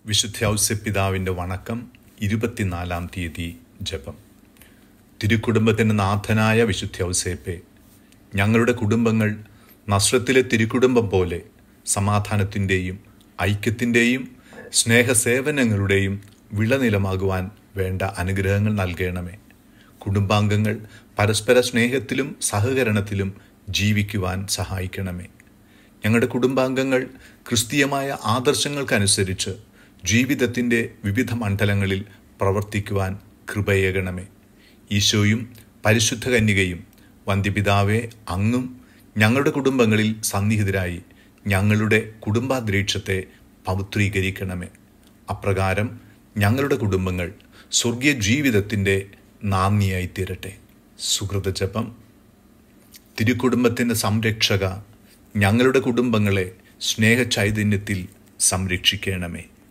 വിശുദ്ധ ഔസ്യപിതാവിൻ്റെ വണക്കം ഇരുപത്തിനാലാം തീയതി ജപം തിരുക്കുടുംബത്തിൻ്റെ നാഥനായ വിശുദ്ധ ഔസേപ്പെ ഞങ്ങളുടെ കുടുംബങ്ങൾ നസ്രത്തിലെ തിരുക്കുടുംബം പോലെ സമാധാനത്തിൻ്റെയും ഐക്യത്തിൻ്റെയും സ്നേഹസേവനങ്ങളുടെയും വിളനിലമാകുവാൻ വേണ്ട അനുഗ്രഹങ്ങൾ നൽകണമേ കുടുംബാംഗങ്ങൾ പരസ്പര സ്നേഹത്തിലും സഹകരണത്തിലും ജീവിക്കുവാൻ സഹായിക്കണമേ ഞങ്ങളുടെ കുടുംബാംഗങ്ങൾ ക്രിസ്തീയമായ ആദർശങ്ങൾക്കനുസരിച്ച് ജീവിതത്തിൻ്റെ വിവിധ മണ്ഡലങ്ങളിൽ പ്രവർത്തിക്കുവാൻ കൃപയേകണമേ ഈശോയും പരിശുദ്ധ കന്യകയും വന്ധ്യപിതാവെ അങ്ങും ഞങ്ങളുടെ കുടുംബങ്ങളിൽ സന്നിഹിതരായി ഞങ്ങളുടെ കുടുംബാന്തരീക്ഷത്തെ പവിത്രീകരിക്കണമേ അപ്രകാരം ഞങ്ങളുടെ കുടുംബങ്ങൾ സ്വർഗീയ ജീവിതത്തിൻ്റെ നാന്ദിയായി തീരട്ടെ സുഹൃത ജപം തിരുക്കുടുംബത്തിൻ്റെ സംരക്ഷക ഞങ്ങളുടെ കുടുംബങ്ങളെ സ്നേഹചൈതന്യത്തിൽ സംരക്ഷിക്കണമേ